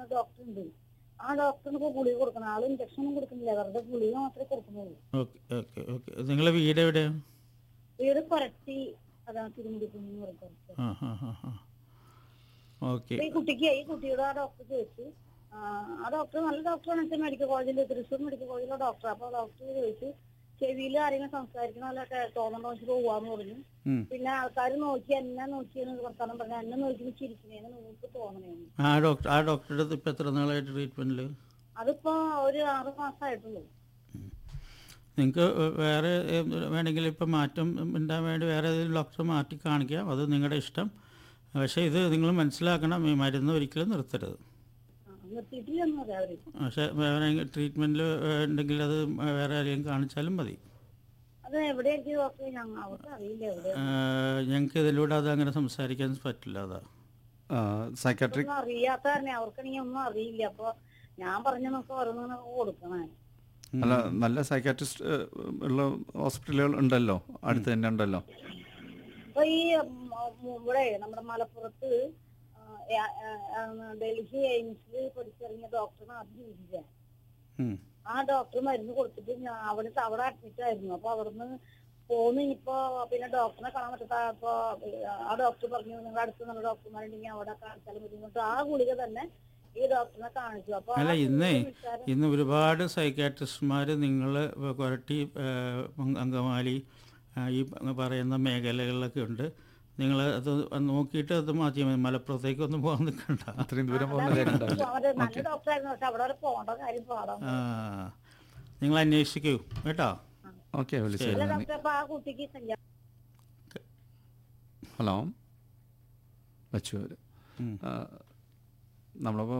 Doctor ഉണ്ട് ആ ഡോക്ടറിന് ഇപ്പൊ ഗുളിക കൊടുക്കണം ആള് ഇഞ്ചക്ഷൻ ഒന്നും കൊടുക്കുന്നില്ല വെറുതെ ഗുളിക മാത്രമേ കൊടുക്കുന്നുള്ളൂ ഓക്കെ ഓക്കെ ഓക്കെ നിങ്ങളെ വീട് എവിടെയാണ് വീട് കൊരട്ടി അതാണ് തിരുമുടിക്കുന്ന് കുറച്ച് ആ ഹാ ഹാ ഹാ ഓക്കെ ഈ കുട്ടിക്ക് ഈ കുട്ടിയോട് ആ ഡോക്ടർ ചോദിച്ചു ആ, ആ ഡോക്ടർ നല്ല ഡോക്ടറാണ് വെച്ചാൽ മെഡിക്കൽ കോളേജിൽ തൃശ്ശൂർ മെഡിക്കൽ കോളേജിലെ ഡോക്ടർ അപ്പൊ ഡോക്ടർ ചോദിച്ചു ചെവിയിൽ ആരെങ്കിലും സംസാരിക്കണ നല്ല തോന്നണ്ടോ വെച്ചിട്ട് പോവാന്ന് പറഞ്ഞു ഉം. പിന്നെ ആൾക്കാർ നോക്കി എന്നെ നോക്കിയെന്ന് വർത്താനം പറഞ്ഞു എന്നെ നോക്കി ചിരിക്കണേന്ന് നിങ്ങൾക്ക് തോന്നണേന്ന് ആ ഡോക്ടർ ആ ഡോക്ടറുടെ അടുത്ത് ഇപ്പം എത്ര നാളായിട്ട് ട്രീറ്റ്മെൻറ്റിൽ അതിപ്പോ ഒരു ആറ് മാസമായിട്ടുള്ളൂ നിങ്ങൾക്ക് വേറെ ഏം, വേണമെങ്കിൽ ഇപ്പം മാറ്റം ഉണ്ടാകാൻ വേണ്ടി വേറെ ഏതെങ്കിലും ഡോക്ടറെ മാറ്റി കാണിക്കാം അത് നിങ്ങളുടെ ഇഷ്ടം പക്ഷേ ഇത് നിങ്ങൾ മനസ്സിലാക്കണം ഈ മരുന്ന് ഒരിക്കലും നിർത്തരുത് ആ, നിർത്തിയിട്ടില്ലെന്ന് പറയാം അവര് പക്ഷേ വേറെ ട്രീറ്റ്മെൻറ്റിൽ ഉണ്ടെങ്കിൽ അത് വേറെ ആരെങ്കിലും കാണിച്ചാലും മതി അത് എവിടെയായിരിക്കും ഡോക്ടർ ഞങ്ങൾ അവർക്ക് അറിയില്ല എവിടെ ഞങ്ങൾക്ക് ഇതിലൂടെ അത് അങ്ങനെ സംസാരിക്കാൻ പറ്റില്ല അതാ സൈക്കാട്രിക് ഒന്നും അറിയാത്ത തന്നെ അവർക്കാണെങ്കിൽ ഒന്നും അറിയില്ല അപ്പൊ ഞാൻ പറഞ്ഞ നമുക്ക് ഓരോന്നും കൊടുക്കണേ അല്ല നല്ല സൈക്കാട്രിസ്റ്റ് ഉള്ള ഹോസ്പിറ്റലുകൾ ഉണ്ടല്ലോ അടുത്ത് തന്നെ ഉണ്ടല്ലോ അപ്പൊ ഈ ഉം, ഉം, ഇവിടെ നമ്മുടെ മലപ്പുറത്ത് ആ, ആ, ആ, ഡൽഹി എയിംസിൽ പഠിച്ചിറങ്ങിയ ഡോക്ടറിനെ ആദ്യം വിളിച്ച ഉം. ആ ഡോക്ടർ മരുന്ന് കൊടുത്തിട്ട് ഞാൻ അവിടെ അവിടെ അഡ്മിറ്റ് ആയിരുന്നു അപ്പൊ അവിടുന്ന് പോന്ന് ഇനിയിപ്പോ പിന്നെ ഡോക്ടറെ കാണാൻ പറ്റാത്തപ്പോ ആ ഡോക്ടർ പറഞ്ഞു നിങ്ങളുടെ അടുത്ത് നല്ല ഡോക്ടർമാരുണ്ടെങ്കിൽ അവിടെ കാണിച്ചാലും മതി എന്നിട്ട് ആ ഗുളിക തന്നെ ഈ ഡോക്ടറിനെ കാണിച്ചു അപ്പൊ ആ അല്ല ഇന്നേ ഗുളിക വിളിച്ചാല് ഇന്ന് ഒരുപാട് സൈക്കാട്രിസ്റ്റുമാർ നിങ്ങൾ കൊരട്ടി ഏഹ്, അങ്ക- അങ്കമാലി ആ, ഈ പ- പറയുന്ന മേഖലകളിലൊക്കെ ഉണ്ട് നിങ്ങൾ അത് നോക്കിയിട്ട് അത് മാറ്റിയാൽ മതി മലപ്പുറത്തേക്കൊന്നും പോകാൻ നിൽക്കണ്ട അത്രയും ദൂരം പോകുന്ന കാര്യം ഉണ്ടാവില്ല അവര് നല്ല ഡോക്ടറായിരുന്നു പക്ഷെ അവിടെ വരെ പോകേണ്ട കാര്യം പാടാം ആ, നിങ്ങൾ അന്വേഷിക്കൂ കേട്ടോ ഓക്കെ വിളിച്ചു അല്ല നന്ദി ഡോക്ടർ അപ്പൊ ആ കുട്ടിക്ക് കല്യാണം ഹലോ വച്ചുവര് ഉം. നമ്മളിപ്പോൾ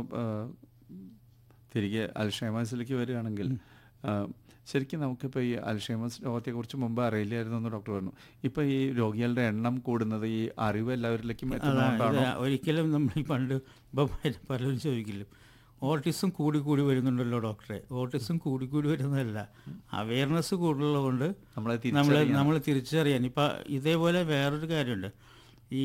തിരികെ അൽഷേമേഴ്സിലേക്ക് വരികയാണെങ്കിൽ ആ, ശരിക്കും നമുക്കിപ്പോൾ ഈ അൽഷേമേഴ്സ് രോഗത്തെക്കുറിച്ച് മുമ്പ് അറിയില്ലായിരുന്നു എന്ന് ഡോക്ടർ പറഞ്ഞു ഇപ്പോൾ ഈ രോഗികളുടെ എണ്ണം കൂടുന്നത് ഈ അറിവ് എല്ലാവരിലേക്കും അതാണ് എത്തുന്നതുകൊണ്ടാണോ ഇത് ഒരിക്കലും നമ്മൾ ഈ പണ്ട് ഇപ്പം പലരും ചോദിക്കില്ല ഓട്ടിസം കൂടി കൂടി വരുന്നുണ്ടല്ലോ ഡോക്ടറെ ഓട്ടിസം കൂടി കൂടി വരുന്നതല്ല അവയർനെസ് കൂടുതലുള്ളതുകൊണ്ട് നമ്മളെ നമ്മൾ തിരിച്ചറിയാൻ നമ്മൾ തിരിച്ചറിയാൻ ഇപ്പം ഇതേപോലെ വേറൊരു കാര്യമുണ്ട് ഈ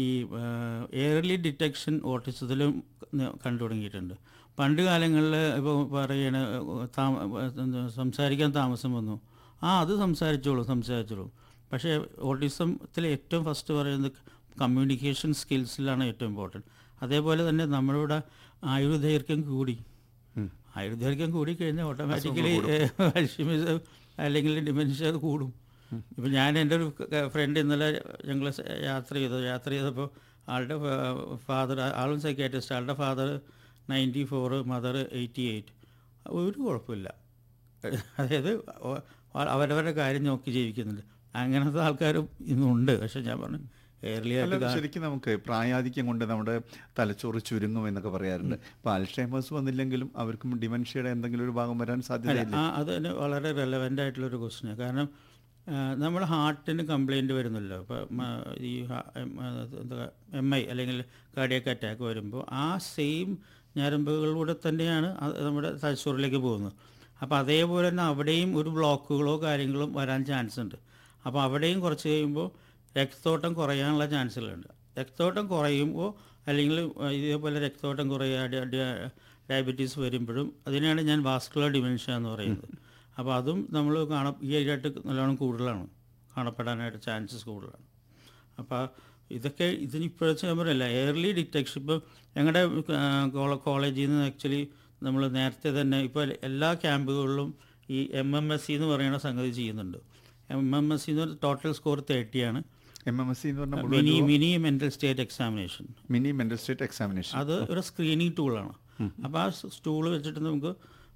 എയർലി ഡിറ്റക്ഷൻ ഓട്ടിസത്തിലും കണ്ടു തുടങ്ങിയിട്ടുണ്ട് പണ്ട് കാലങ്ങളിൽ ഇപ്പോൾ പറയണ താമ എന്താ, സംസാരിക്കാൻ താമസം വന്നു ആ അത് സംസാരിച്ചോളൂ സംസാരിച്ചോളൂ പക്ഷേ ഓട്ടിസത്തിലെ ഏറ്റവും ഫസ്റ്റ് പറയുന്നത് കമ്മ്യൂണിക്കേഷൻ സ്കിൽസിലാണ് ഏറ്റവും ഇമ്പോർട്ടൻറ്റ് അതേപോലെ തന്നെ നമ്മളിവിടെ ആയുർദൈർഘ്യം കൂടി ആയുർദൈർഘ്യം കൂടി കഴിഞ്ഞാൽ ഓട്ടോമാറ്റിക്കലി അൽഷിമിസ് അല്ലെങ്കിൽ ഡിമെൻഷ്യ അത് കൂടും ഇപ്പം ഞാൻ എൻ്റെ ഒരു ഫ്രണ്ട് ഇന്നലെ ഞങ്ങൾ യാത്ര ചെയ്തു യാത്ര ചെയ്തപ്പോൾ ആളുടെ ഫാദർ ആളും സൈക്കാട്രിസ്റ്റ് ആളുടെ father ninety four mother eighty eight ഒരു കുഴപ്പമില്ല അതായത് ഒ- അവരവരുടെ കാര്യം നോക്കി ജീവിക്കുന്നുണ്ട് അങ്ങനത്തെ ആൾക്കാരും ഇന്നുണ്ട് പക്ഷെ ഞാൻ പറഞ്ഞു എയർലി അല്ല ആയിട്ട് ശരിക്കും നമുക്ക് പ്രായാധിക്യം കൊണ്ട് നമ്മുടെ തലച്ചോറ് ചുരുങ്ങും എന്നൊക്കെ പറയാറുണ്ട് ഇപ്പൊ അൽഷേമേഴ്സ് വന്നില്ലെങ്കിലും അവർക്കും ഡിമെൻഷ്യയുടെ എന്തെങ്കിലും ഒരു ഭാഗം വരാൻ അല്ല സാധ്യതയില്ല ആ അത് തന്നെ വളരെ റെലവൻ്റ് ആയിട്ടുള്ളൊരു ക്വസ്റ്റിനാണ് കാരണം നമ്മൾ ഹാർട്ടിന് കംപ്ലൈൻറ്റ് വരുന്നല്ലോ ഇപ്പോൾ ഈ ഹ- എം- ആ, എന്താ എം ഐ അല്ലെങ്കിൽ കാർഡിയക്ക് അറ്റാക്ക് വരുമ്പോൾ ആ സെയിം ഞരമ്പുകളിലൂടെ തന്നെയാണ് അത് നമ്മുടെ തലച്ചോറിലേക്ക് പോകുന്നത് അപ്പോൾ അതേപോലെ തന്നെ അവിടെയും ഒരു ബ്ലോക്കുകളോ കാര്യങ്ങളും വരാൻ ചാൻസ് ഉണ്ട് അപ്പോൾ അവിടെയും കുറച്ച് കഴിയുമ്പോൾ രക്തോട്ടം കുറയാനുള്ള ചാൻസുകളുണ്ട് രക്തോട്ടം കുറയുമ്പോൾ അല്ലെങ്കിൽ ഇതേപോലെ രക്തോട്ടം കുറയുക ഡയബറ്റീസ് വരുമ്പോഴും അതിനെയാണ് ഞാൻ വാസ്കുലർ ഡിമെൻഷ്യ എന്ന് പറയുന്നത് അപ്പോൾ അതും നമ്മൾ കാണ ഈ ആയിട്ട് നല്ലോണം കൂടുതലാണ് കാണപ്പെടാനായിട്ട് ചാൻസസ് കൂടുതലാണ് അപ്പോൾ ഇതൊക്കെ ഇതിന് ഇപ്പോഴത്തെ ഞാൻ പറയല്ല എയർലി ഡിറ്റക്ഷൻ ഇപ്പോൾ ഞങ്ങളുടെ കോളേജിൽ നിന്ന് ആക്ച്വലി നമ്മൾ നേരത്തെ തന്നെ ഇപ്പോൾ എല്ലാ ക്യാമ്പുകളിലും ഈ എം എം എസ് സി എന്ന് പറയുന്ന സംഗതി ചെയ്യുന്നുണ്ട് എം എം എസ് സി എന്ന് പറഞ്ഞാൽ ടോട്ടൽ സ്കോർ തേർട്ടിയാണ് എം എം എസ് സി എന്ന് പറഞ്ഞ mini mini mental state examination mini mental state examination അത് ഒരു സ്ക്രീനിങ് ടൂളാണ് അപ്പോൾ ആ സ്റ്റൂള് വെച്ചിട്ട് നമുക്ക്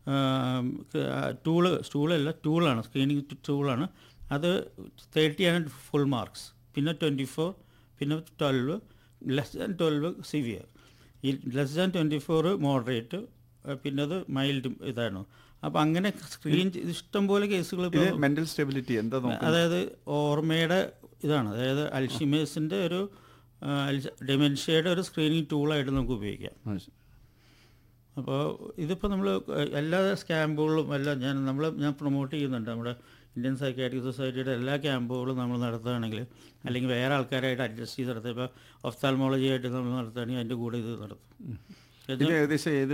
ടൂള് സ്റ്റൂളല്ല ടൂളാണ് സ്ക്രീനിങ് ടൂളാണ് അത് തേർട്ടിയാണ് ഫുൾ മാർക്സ് പിന്നെ ട്വൻറ്റി ഫോർ പിന്നെ twelve less than twelve severe ഈ less than twenty four moderate പിന്നെ അത് മൈൽഡ് ഇതാണ് അപ്പോൾ അങ്ങനെ സ്ക്രീൻ ഇഷ്ടംപോലെ കേസുകൾ ഇത് മെന്റൽ സ്റ്റെബിലിറ്റി എന്താ നോക്കുന്നത് അതായത് ഓർമ്മയുടെ ഇതാണ് അതായത് അൽഷിമേഴ്സിൻ്റെ ഒരു ഡെമെൻഷ്യയുടെ ഒരു സ്ക്രീനിങ് ടൂളായിട്ട് നമുക്ക് ഉപയോഗിക്കാം ആ, ശരി. അപ്പോൾ ഇതിപ്പോൾ നമ്മൾ എല്ലാ ക്യാമ്പുകളിലും എല്ലാം ഞാൻ നമ്മൾ ഞാൻ പ്രൊമോട്ട് ചെയ്യുന്നുണ്ട് നമ്മുടെ ഇന്ത്യൻ സൈക്കാട്രിക് സൊസൈറ്റിയുടെ എല്ലാ ക്യാമ്പുകളും നമ്മൾ നടത്തുകയാണെങ്കിൽ അല്ലെങ്കിൽ വേറെ ആൾക്കാരായിട്ട് അഡ്ജസ്റ്റ് ചെയ്ത് നടത്തുക ഇപ്പോൾ ഒഫ്താൽമോളജി ആയിട്ട് നമ്മൾ നടത്തുകയാണെങ്കിൽ അതിൻ്റെ കൂടെ ഇത് നടത്തും ഇത് ഏകദേശം ഏത്